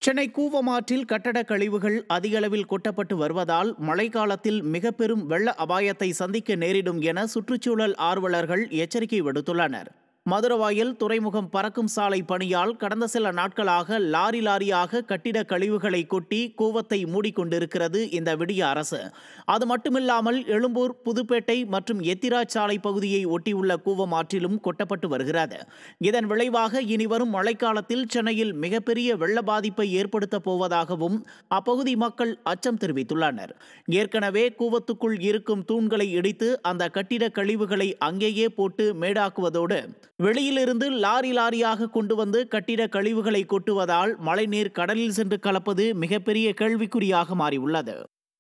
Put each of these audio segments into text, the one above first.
சென்னை கூவமாற்றில் கட்டட கழிவுகள் அதிக அளவில் கொட்டப்பட்டு வருவதால் மழைக்காலத்தில் மிக பெரும் வெள்ள அபாயத்தை சந்திக்க நேரிடும் என சுற்றுச்சூழல் ஆர்வலர்கள் எச்சரிக்கை விடுத்துள்ளனர் மதுரவாயில் துறைமுகம் பறக்கும் சாலை பணியால் கடந்த சில நாட்களாக லாரி லாரியாக கட்டிட கழிவுகளை கொட்டி கூவத்தை மூடிக்கொண்டிருக்கிறது இந்த விடிய அரசு அது மட்டுமில்லாமல் எழும்பூர் புதுப்பேட்டை மற்றும் எத்திராஜ் சாலை பகுதியை ஒட்டியுள்ள கூவம் ஆற்றிலும் கொட்டப்பட்டு வருகிறது இதன் விளைவாக இனி வரும் மழைக்காலத்தில் சென்னையில் மிகப்பெரிய வெள்ள பாதிப்பை ஏற்படுத்தப் போவதாகவும் அப்பகுதி மக்கள் அச்சம் தெரிவித்துள்ளனர் ஏற்கனவே கூவத்துக்குள் இருக்கும் தூண்களை இடித்து அந்த கட்டிட கழிவுகளை அங்கேயே போட்டு மேடாக்குவதோடு வெளியிலிருந்து லாரி லாரியாக கொண்டு வந்து கட்டிட கழிவுகளை கொட்டுவதால் மழைநீர் கடலில் சென்று கலப்பது மிகப்பெரிய கேள்விக்குறியாக மாறியுள்ளது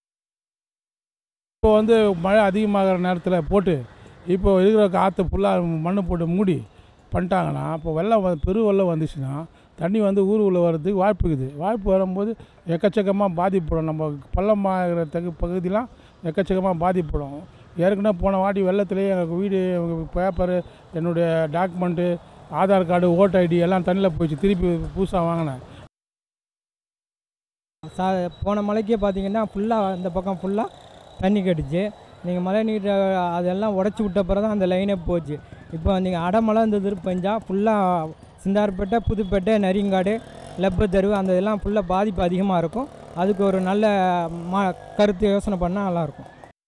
இப்போ வந்து மழை அதிகமாகிற நேரத்தில் போட்டு இப்போ இருக்கிற காற்று ஃபுல்லாக மண் போட்டு மூடி பண்ணிட்டாங்கன்னா இப்போ வெள்ளம் வந்து பெரு வெள்ளம் வந்துச்சுன்னா தண்ணி வந்து ஊருக்குள்ளே வர்றதுக்கு வாய்ப்பு இருக்குது வாய்ப்பு வரும்போது எக்கச்சக்கமாக பாதிப்படும் நம்ம பள்ளமாகிற தகு பகுதியெலாம் எக்கச்சக்கமாக பாதிப்படும் ஏற்கனவே போன வாட்டி வெள்ளத்துலேயே எனக்கு வீடு பேப்பரு என்னுடைய document Aadhaar card voter ID எல்லாம் தண்ணியில் போயிடுச்சு திருப்பி புதுசாக வாங்கினேன் சா போன மழைக்கே பார்த்தீங்கன்னா ஃபுல்லாக இந்த பக்கம் ஃபுல்லாக தண்ணி கட்டுச்சு நீங்கள் மழை நீர் அதெல்லாம் உடச்சி விட்ட பிறகு தான் அந்த லைனே போச்சு இப்போ நீங்கள் அடமழை இந்த இது பெஞ்சா ஃபுல்லாக சிந்தார்பேட்டை புதுப்பேட்டை நரியங்காடு லெப்ப தெருவு அந்த இதெல்லாம் ஃபுல்லாக பாதிப்பு அதிகமாக இருக்கும் அதுக்கு ஒரு நல்ல மா கருத்து யோசனை பண்ணால் நல்லாயிருக்கும்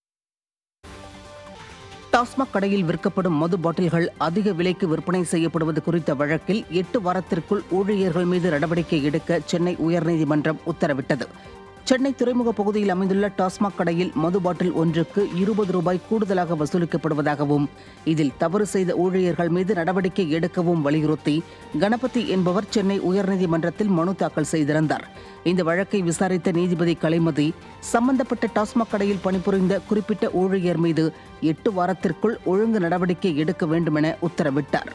டாஸ்மாக் கடையில் விற்கப்படும் மது பாட்டில்கள் அதிக விலைக்கு விற்பனை செய்யப்படுவது குறித்த வழக்கில் எட்டு வாரத்திற்குள் ஊழியர்கள் மீது நடவடிக்கை எடுக்க சென்னை உயர்நீதிமன்றம் உத்தரவிட்டது சென்னை துறைமுக பகுதியில் அமைந்துள்ள டாஸ்மாக் கடையில் மது பாட்டில் ஒன்றுக்கு இருபது ரூபாய் கூடுதலாக வசூலிக்கப்படுவதாகவும் இதில் தவறு செய்த ஊழியர்கள் மீது நடவடிக்கை எடுக்கவும் வலியுறுத்தி கணபதி என்பவர் சென்னை உயர்நீதிமன்றத்தில் மனு தாக்கல் செய்திருந்தார் இந்த வழக்கை விசாரித்த நீதிபதி கலைமதி சம்பந்தப்பட்ட டாஸ்மாக் கடையில் பணிபுரிந்த குறிப்பிட்ட ஊழியர் மீது எட்டு வாரத்திற்குள் ஒழுங்கு நடவடிக்கை எடுக்க வேண்டுமென உத்தரவிட்டார்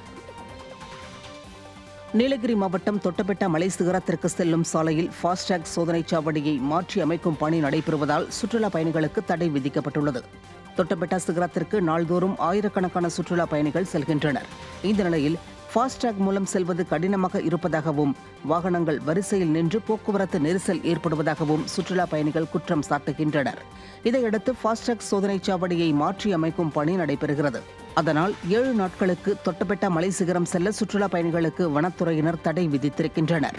நீலகிரி மாவட்டம் தொட்டபெட்டா மலை சிகரத்திற்கு செல்லும் சாலையில் ஃபாஸ்டேக் சோதனைச் சாவடியை மாற்றி அமைக்கும் பணி நடைபெறுவதால் சுற்றுலா பயணிகளுக்கு தடை விதிக்கப்பட்டுள்ளது தொட்டபெட்டா சிகரத்திற்கு நாள்தோறும் ஆயிரக்கணக்கான சுற்றுலா பயணிகள் செல்கின்றனர் இந்த நிலையில் ஃபாஸ்டேக் மூலம் செல்வது கடினமாக இருப்பதாகவும் வாகனங்கள் வரிசையில் நின்று போக்குவரத்து நெரிசல் ஏற்படுவதாகவும் சுற்றுலா பயணிகள் குற்றம் சாட்டுகின்றனர் இதையடுத்து ஃபாஸ்டேக் சோதனைச் சாவடியை மாற்றி அமைக்கும் பணி நடைபெறுகிறது அதனால் ஏழு நாட்களுக்கு தொட்டபெட்டா மலை சிகரம் செல்ல சுற்றுலா பயணிகளுக்கு வனத்துறையினர் தடை விதித்திருக்கின்றனர்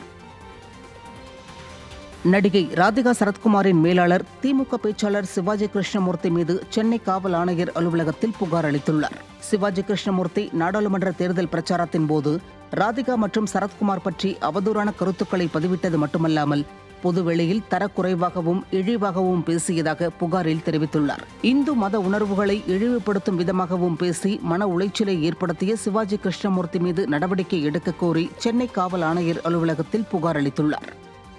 நடிகை ராதிகா சரத்குமாரின் மேலாளர் திமுக பேச்சாளர் சிவாஜி கிருஷ்ணமூர்த்தி மீது சென்னை காவல் ஆணையர் அலுவலகத்தில் புகார் அளித்துள்ளார் சிவாஜி கிருஷ்ணமூர்த்தி நாடாளுமன்ற தேர்தல் பிரச்சாரத்தின் போது ராதிகா மற்றும் சரத்குமார் பற்றி அவதூறான கருத்துக்களை பதிவிட்டது மட்டுமல்லாமல் பொதுவெளியில் தரக்குறைவாகவும் இழிவாகவும் பேசியதாக புகாரில் தெரிவித்துள்ளார் இந்து மத உணர்வுகளை இழிவுபடுத்தும் விதமாகவும் பேசி மன உளைச்சலை ஏற்படுத்திய சிவாஜி கிருஷ்ணமூர்த்தி மீது நடவடிக்கை எடுக்க கோரி சென்னை காவல் ஆணையர் அலுவலகத்தில் புகார் அளித்துள்ளார்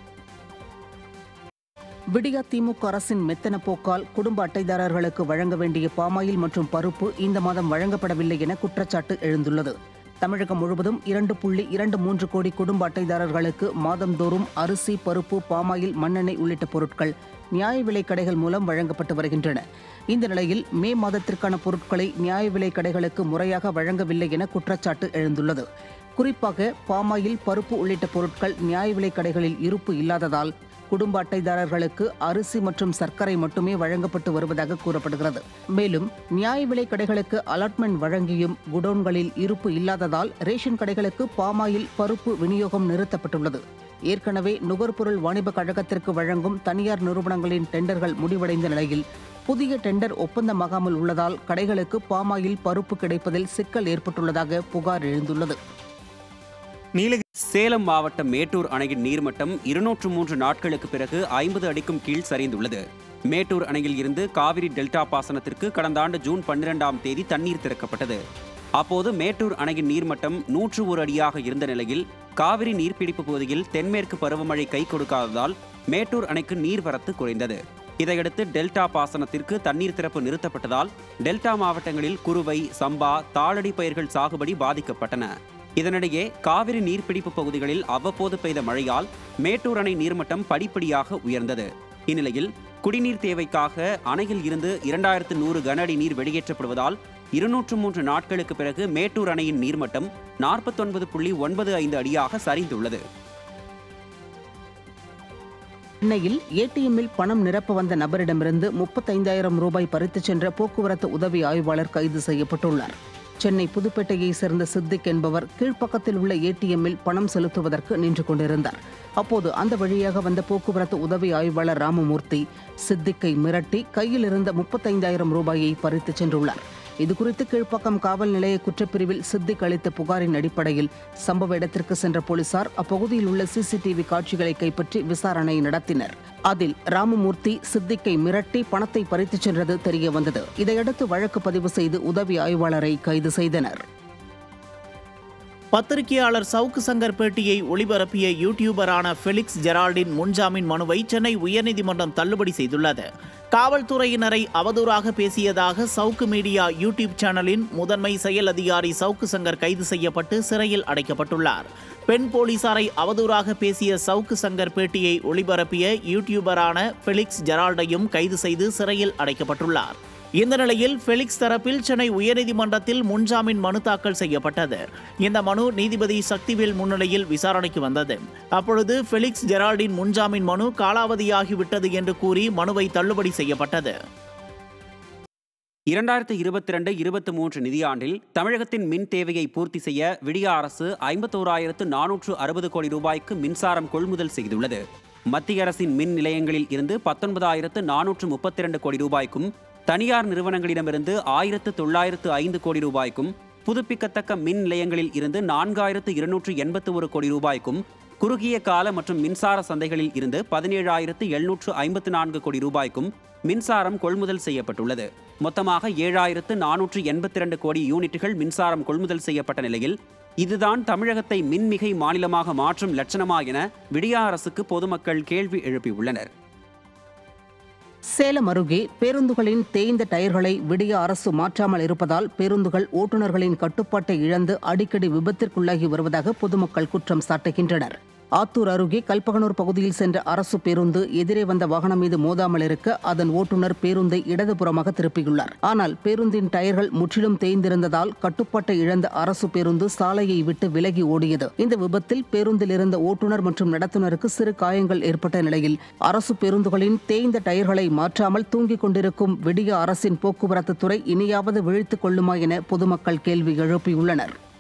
விடியா திமுக அரசின் மெத்தன போக்கால் குடும்ப அட்டைதாரர்களுக்கு வழங்க வேண்டிய பாமாயில் மற்றும் பருப்பு இந்த மாதம் வழங்கப்படவில்லை என குற்றச்சாட்டு எழுந்துள்ளது தமிழகம் முழுவதும் இரண்டு புள்ளி இரண்டு மூன்று கோடி குடும்ப அட்டைதாரர்களுக்கு மாதந்தோறும் அரிசி பருப்பு பாமாயில் மண்ணெண்ணெய் உள்ளிட்ட பொருட்கள் நியாய விலை கடைகள் மூலம் வழங்கப்பட்டு வருகின்றன இந்த நிலையில் மே மாதத்திற்கான பொருட்களை நியாய விலை கடைகளுக்கு முறையாக வழங்கவில்லை என குற்றச்சாட்டு எழுந்துள்ளது குறிப்பாக பாமாயில் பருப்பு உள்ளிட்ட பொருட்கள் நியாய விலை கடைகளில் இருப்பு இல்லாததால் குடும்ப அட்டைதாரர்களுக்கு அரிசி மற்றும் சர்க்கரை மட்டுமே வழங்கப்பட்டு வருவதாக கூறப்படுகிறது மேலும் நியாய விலை கடைகளுக்கு அலாட்மெண்ட் வழங்கியும் குடோன்களில் இருப்பு இல்லாததால் ரேஷன் கடைகளுக்கு பாமாயில் பருப்பு விநியோகம் நிறுத்தப்பட்டுள்ளது ஏற்கனவே நுகர்பொருள் வாணிப கழகத்திற்கு வழங்கும் தனியார் நிறுவனங்களின் டெண்டர்கள் முடிவடைந்த நிலையில் புதிய டெண்டர் ஒப்பந்தமாகாமல் உள்ளதால் கடைகளுக்கு பாமாயில் பருப்பு கிடைப்பதில் சிக்கல் ஏற்பட்டுள்ளதாக புகார் எழுந்துள்ளது நீலகிரி சேலம் மாவட்டம் மேட்டூர் அணையின் நீர்மட்டம் இருநூற்று மூன்று நாட்களுக்கு பிறகு ஐம்பது அடிக்கும் கீழ் சரிந்துள்ளது மேட்டூர் அணையில் இருந்து காவிரி டெல்டா பாசனத்திற்கு கடந்த ஆண்டு ஜூன் பன்னிரெண்டாம் தேதி தண்ணீர் திறக்கப்பட்டது அப்போது மேட்டூர் அணையின் நீர்மட்டம் நூற்று ஒரு அடியாக இருந்த நிலையில் காவிரி நீர்பிடிப்பு பகுதியில் தென்மேற்கு பருவமழை கை கொடுக்காததால் மேட்டூர் அணைக்கு நீர்வரத்து குறைந்தது இதையடுத்து டெல்டா பாசனத்திற்கு தண்ணீர் திறப்பு நிறுத்தப்பட்டதால் டெல்டா மாவட்டங்களில் குறுவை சம்பா தாளடி பயிர்கள் சாகுபடி பாதிக்கப்பட்டன இதனிடையே காவிரி நீர்பிடிப்பு பகுதிகளில் அவ்வப்போது பெய்த மழையால் மேட்டூர் அணை நீர்மட்டம் படிப்படியாக உயர்ந்தது இந்நிலையில் குடிநீர் தேவைக்காக அணையில் இருந்து இரண்டாயிரத்து நூறு கன அடி நீர் வெளியேற்றப்படுவதால் இருநூற்று மூன்று நாட்களுக்கு பிறகு மேட்டூர் அணையின் நீர்மட்டம் நாற்பத்தொன்பது புள்ளி ஒன்பது ஐந்து அடியாக சரிந்துள்ளது சென்னையில் ஏடிஎம்மில் பணம் நிரப்ப வந்த நபரிடமிருந்து முப்பத்தைந்தாயிரம் ரூபாய் பறித்துச் சென்ற போக்குவரத்து உதவி ஆய்வாளர் கைது செய்யப்பட்டுள்ளார் சென்னை புதுப்பேட்டையைச் சேர்ந்த சித்திக் என்பவர் கீழ்ப்பக்கத்தில் உள்ள ஏடிஎம்மில் பணம் செலுத்துவதற்கு நின்று கொண்டிருந்தார் அப்போது அந்த வழியாக வந்த போக்குவரத்து உதவி ஆய்வாளர் ராமமூர்த்தி சித்திக்கை மிரட்டி கையில் இருந்த முப்பத்தைந்தாயிரம் ரூபாயை பறித்துச் சென்றுள்ளார் இதுகுறித்து கீழ்ப்பாக்கம் காவல் நிலைய குற்றப்பிரிவில் சித்திக் அளித்த புகாரின் அடிப்படையில் சம்பவ இடத்திற்கு சென்ற போலீசார் அப்பகுதியில் உள்ள சிசிடிவி காட்சிகளை கைப்பற்றி விசாரணை நடத்தினர் அதில் ராமமூர்த்தி சித்திக்கை மிரட்டி பணத்தை பறித்துச் சென்றது தெரிய வந்தது இதையடுத்து வழக்கு பதிவு செய்து உதவி ஆய்வாளரை கைது செய்தனர் பத்திரிகையாளர் சவுக்கு சங்கர் பேட்டியை ஒளிபரப்பிய யூடியூபரான ஃபெலிக்ஸ் ஜெரால்டின் முன்ஜாமீன் மனுவை சென்னை உயர்நீதிமன்றம் தள்ளுபடி செய்துள்ளது காவல்துறையினரை அவதூறாக பேசியதாக சவுக்கு மீடியா யூடியூப் சேனலின் முதன்மை செயல் அதிகாரி சவுக்கு சங்கர் கைது செய்யப்பட்டு சிறையில் அடைக்கப்பட்டுள்ளார் பெண் போலீசாரை அவதூறாக பேசிய சவுக்கு சங்கர் பேட்டியை ஒளிபரப்பிய யூடியூபரான ஃபெலிக்ஸ் ஜெரால்டையும் கைது செய்து சிறையில் அடைக்கப்பட்டுள்ளார் இந்த நிலையில் ஃபெலிக்ஸ் தரப்பில் சென்னை உயர்நீதிமன்றத்தில் முன்ஜாமீன் மனு தாக்கல் செய்யப்பட்டது இந்த மனு நீதிபதி சக்திவேல் முன்னிலையில் விசாரணைக்கு வந்தது அப்பொழுது ஃபெலிக்ஸ் ஜெரால்டின் முன்ஜாமீன் மனு காலாவதியாகிவிட்டது என்று கூறி மனுவை தள்ளுபடி செய்யப்பட்டது இரண்டாயிரத்து இருபத்தி ரெண்டு இருபத்தி மூன்று நிதியாண்டில் தமிழகத்தின் மின் தேவையை பூர்த்தி செய்ய விடிய அரசு ஐம்பத்தோராயிரத்து நானூற்று அறுபது கோடி ரூபாய்க்கு மின்சாரம் கொள்முதல் செய்துள்ளது மத்திய அரசின் மின் நிலையங்களில் இருந்து பத்தொன்பதாயிரத்து நானூற்று முப்பத்தி இரண்டு கோடி ரூபாய்க்கும் தனியார் நிறுவனங்களிடமிருந்து ஆயிரத்து தொள்ளாயிரத்து ஐந்து கோடி ரூபாய்க்கும் புதுப்பிக்கத்தக்க மின் நிலையங்களில் இருந்து நான்காயிரத்து இருநூற்று எண்பத்து ஒரு கோடி ரூபாய்க்கும் குறுகிய கால மற்றும் மின்சார சந்தைகளில் இருந்து பதினேழாயிரத்து எழுநூற்று ஐம்பத்து நான்கு கோடி ரூபாய்க்கும் மின்சாரம் கொள்முதல் செய்யப்பட்டுள்ளது மொத்தமாக ஏழாயிரத்து நானூற்று எண்பத்தி இரண்டு கோடி யூனிட்டுகள் மின்சாரம் கொள்முதல் செய்யப்பட்ட நிலையில் இதுதான் தமிழகத்தை மின்மிகை மாநிலமாக மாற்றும் லட்சணமா என விடியா அரசுக்கு பொதுமக்கள் கேள்வி எழுப்பியுள்ளனர் சேலம் அருகே பேருந்துகளின் தேய்ந்த டயர்களை விடிய அரசு மாற்றாமல் இருப்பதால் பேருந்துகள் ஓட்டுநர்களின் கட்டுப்பாட்டை இழந்து அடிக்கடி விபத்திற்குள்ளாகி வருவதாக பொதுமக்கள் குற்றம் சாட்டுகின்றனர் ஆத்தூர் அருகே கல்பகனூர் பகுதியில் சென்ற அரசு பேருந்து எதிரே வந்த வாகனம் மீது மோதாமல் இருக்க அதன் ஓட்டுநர் பேருந்தை இடதுபுறமாக திருப்பியுள்ளார் ஆனால் பேருந்தின் டயர்கள் முற்றிலும் தேய்ந்திருந்ததால் கட்டுப்பாட்டை இழந்த அரசு பேருந்து சாலையை விட்டு விலகி ஓடியது இந்த விபத்தில் பேருந்தில் இருந்த ஓட்டுநர் மற்றும் நடத்துனருக்கு சிறு காயங்கள் ஏற்பட்ட நிலையில் அரசு பேருந்துகளின் தேய்ந்த டயர்களை மாற்றாமல் தூங்கிக் கொண்டிருக்கும் விடிய அரசின் போக்குவரத்து துறை இனியாவது விழித்துக் கொள்ளுமா என பொதுமக்கள் கேள்வி எழுப்பியுள்ளனர்